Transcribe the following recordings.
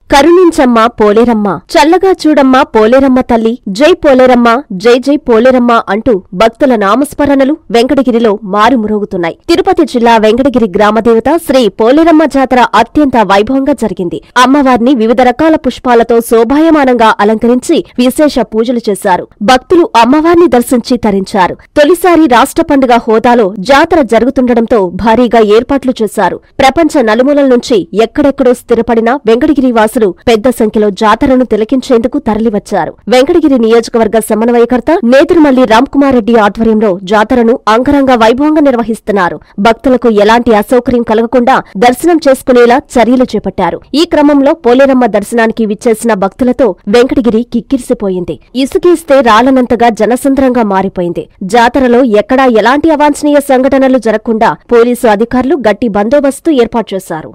కరుణించమ్మ పోలేరమ్మ చల్లగా చూడమ్మ పోలేరమ్మ తల్లి జై పోలేరమ్మ జై జై పోలేరమ్మ అంటూ భక్తుల నామస్మరణలు వెంకటగిరిలో మారుమురుగుతున్నాయి తిరుపతి జిల్లా వెంకటగిరి గ్రామదేవత శ్రీ పోలేరమ్మ జాతర అత్యంత వైభవంగా జరిగింది అమ్మవారిని వివిధ రకాల పుష్పాలతో శోభాయమానంగా అలంకరించి విశేష పూజలు చేశారు భక్తులు అమ్మవారిని దర్శించి తరించారు తొలిసారి రాష్ట్ర పండుగ హోదాలో జాతర జరుగుతుండటంతో భారీగా ఏర్పాట్లు చేశారు ప్రపంచ నలుమూలల నుంచి ఎక్కడెక్కడో స్థిరపడిన వెంకటగిరి వాసులు పెద్ద సంఖ్యలో జాతరను తిలకించేందుకు తరలివచ్చారు వెంకటగిరి నియోజకవర్గ సమన్వయకర్త నేదురుమల్లి రామ్కుమార్ రెడ్డి ఆధ్వర్యంలో జాతరను అంగరంగ వైభవంగా నిర్వహిస్తున్నారు భక్తులకు ఎలాంటి అసౌకర్యం కలగకుండా దర్శనం చేసుకునేలా చర్యలు చేపట్టారు ఈ క్రమంలో పోలేరమ్మ దర్శనానికి విచ్చేసిన భక్తులతో వెంకటగిరి కిక్కిరిసిపోయింది ఇసుకేస్తే రాలనంతగా జనసంద్రంగా మారిపోయింది జాతరలో ఎక్కడా ఎలాంటి అవాంఛనీయ సంఘటనలు జరగకుండా పోలీసు అధికారులు గట్టి బందోబస్తు ఏర్పాటు చేశారు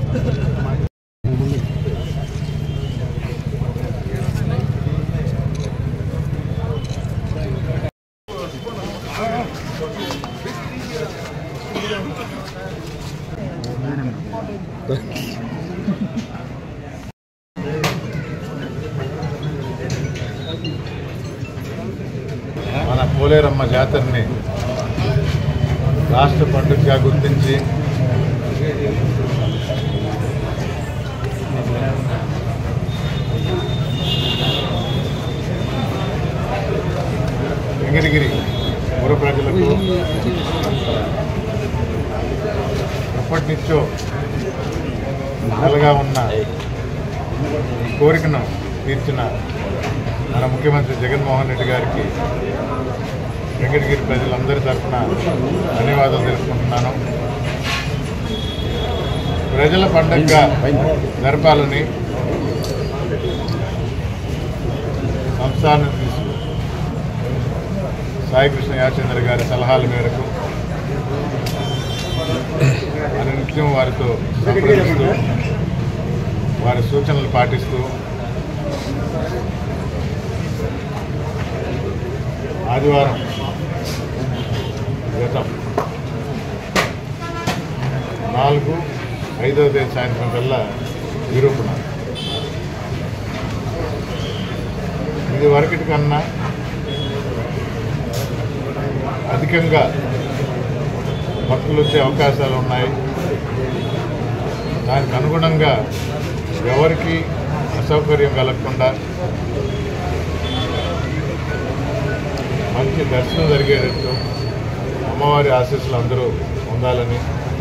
మన పోలేరమ్మ జాతరని రాష్ట్ర పండుగగా గుర్తించి వెంకటగిరి పుర ప్రజలకు ఎప్పటి నుంచో నెలగా ఉన్న ఈ కోరికను తీర్చిన మన ముఖ్యమంత్రి జగన్మోహన్ రెడ్డి గారికి వెంకటగిరి ప్రజలందరి తరఫున ధన్యవాదాలు తెలుపుకుంటున్నాను ప్రజల పండగగా జరపాలని సంస్థానం తీసుకు సాయికృష్ణ యాచంద్ర గారి సలహాల మేరకు అనునిత్యం వారితో సంప్రదిస్తూ వారి సూచనలు పాటిస్తూ ఆదివారం గతం నాలుగు ఐదవ తేదీ సాయంత్రం కల్లా నిరూపణ ఇది వరకటి కన్నా అధికంగా భక్తులు వచ్చే అవకాశాలు ఉన్నాయి దానికి అనుగుణంగా ఎవరికి అసౌకర్యం కలగకుండా మంచి దర్శనం జరిగేటట్టు అమ్మవారి ఆశీస్సులు అందరూ పొందాలని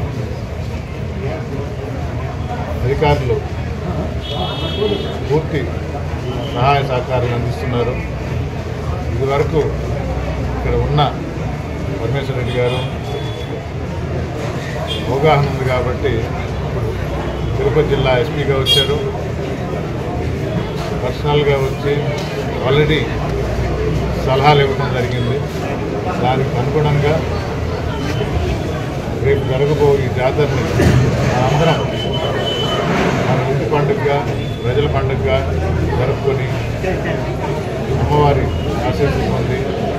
అధికారులు పూర్తి సహాయ సహకారాలు అందిస్తున్నారు ఇదివరకు ఇక్కడ ఉన్న పరమేశ్వర రెడ్డి గారు అవగాహన ఉంది కాబట్టి తిరుపతి జిల్లా ఎస్పీగా వచ్చారు పర్సనల్గా వచ్చి ఆల్రెడీ సలహాలు ఇవ్వడం జరిగింది దానికి అనుగుణంగా రేపు జరగబో ఈ జాతరని మనందరం మన ఇంటి పండుగగా ప్రజల పండుగగా జరుపుకొని అమ్మవారి ఆశీస్సులు పొంది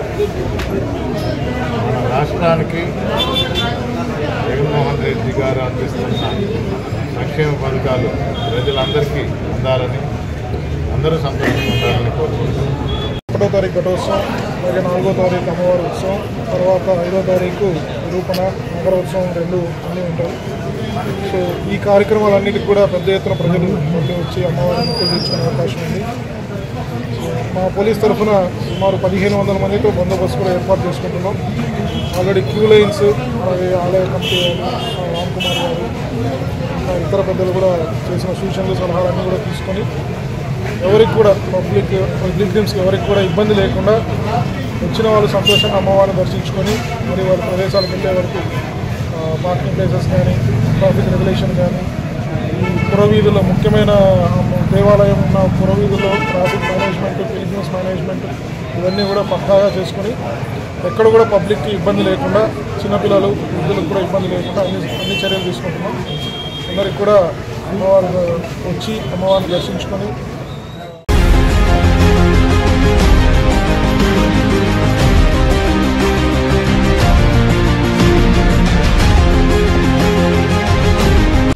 మన రాష్ట్రానికి జగన్మోహన్ రెడ్డి గారు అందిస్తున్న సంక్షేమ పథకాలు ప్రజలందరికీ అందాలని అందరూ సంతోషంగా ఉండాలని కోరుకుంటున్నాను ఒకటో తారీఖు ఘటోత్సవం అలాగే నాలుగో తారీఖు అమ్మవారి ఉత్సవం తర్వాత ఐదో తారీఖు నిరూపణ నగరోత్సవం రెండు అన్నీ ఉంటాయి సో ఈ కార్యక్రమాలన్నిటికి కూడా పెద్ద ఎత్తున ప్రజలు మళ్ళీ వచ్చి అమ్మవారిని పూజించుకునే అవకాశం ఉంది సో మా పోలీస్ తరఫున సుమారు పదిహేను వందల మందితో బందోబస్తు కూడా ఏర్పాటు చేసుకుంటున్నాం ఆల్రెడీ క్యూ లైన్స్ అలాగే ఆలయ కమిటీ వాళ్ళు, రామ్ కుమార్ గారు ఇంకా ఇతర పెద్దలు కూడా చేసిన సూచనలు సలహాలన్నీ కూడా తీసుకొని ఎవరికి కూడా పబ్లిక్ పబ్లిక్ ఎవరికి కూడా ఇబ్బంది లేకుండా వచ్చిన వాళ్ళు సంతోషంగా అమ్మవారిని దర్శించుకొని మరి వారి ప్రదేశాలకు వెళ్ళే వరకు పార్కింగ్ ప్లేసెస్ కానీ ట్రాఫిక్ రెగ్యులేషన్ కానీ ఈ పురవీధుల్లో ముఖ్యమైన దేవాలయం ఉన్న పురవీధుల్లో ట్రాఫిక్ మేనేజ్మెంట్ పిలిగ్రిమ్స్ మేనేజ్మెంట్ ఇవన్నీ కూడా పక్కాగా చేసుకొని ఎక్కడ కూడా పబ్లిక్కి ఇబ్బంది లేకుండా చిన్నపిల్లలు వృద్ధులకు కూడా ఇబ్బంది లేకుండా అన్ని అన్ని చర్యలు తీసుకుంటున్నాం అందరికి కూడా అమ్మవారు వచ్చి అమ్మవారిని దర్శించుకొని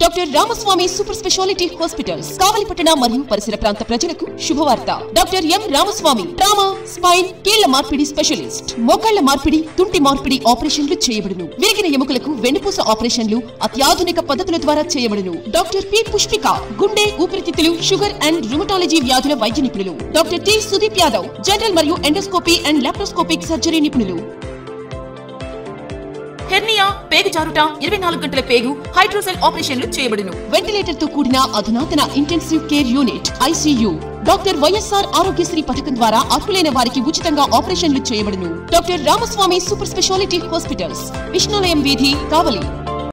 doctor Ramaswamy super speciality hospitals కావలిపట్టణ మరియు పరిసర ప్రాంత ప్రజలకు శుభవార్త doctor M Ramaswamy trauma spine కీళ్ల మార్పిడి స్పెషలిస్ట్ మోకాళ్ల మార్పిడి తుంటి మార్పిడి ఆపరేషన్లు చేయబడును విరిగిన ఎముకలకు వెన్నుపూస ఆపరేషన్లు అత్యాధునిక పద్ధతుల ద్వారా చేయబడును డాక్టర్ పి పుష్పిక గుండె ఊపిరితిత్తులు షుగర్ అండ్ రుమటాలజీ వ్యాధుల వైద్య నిపుణులు doctor T Sudeep Yadav general మరియు ఎండోస్కోపీ అండ్ లాప్రోస్కోపిక్ సర్జరీ నిపుణులు హెర్నియా పేగు జారుట ఇరవై నాలుగు గంటల పేగు హైడ్రోసెల్ ఆపరేషన్లు చేయబడును వెంటిలేటర్ తో కూడిన అధునాతన intensive care unit ICU doctor YSR Aarogyasri పథకం ద్వారా అర్హులైన వారికి ఉచితంగా ఆపరేషన్లు చేయబడును doctor Ramaswamy super speciality hospitals Vishnulayam వీధి కావలి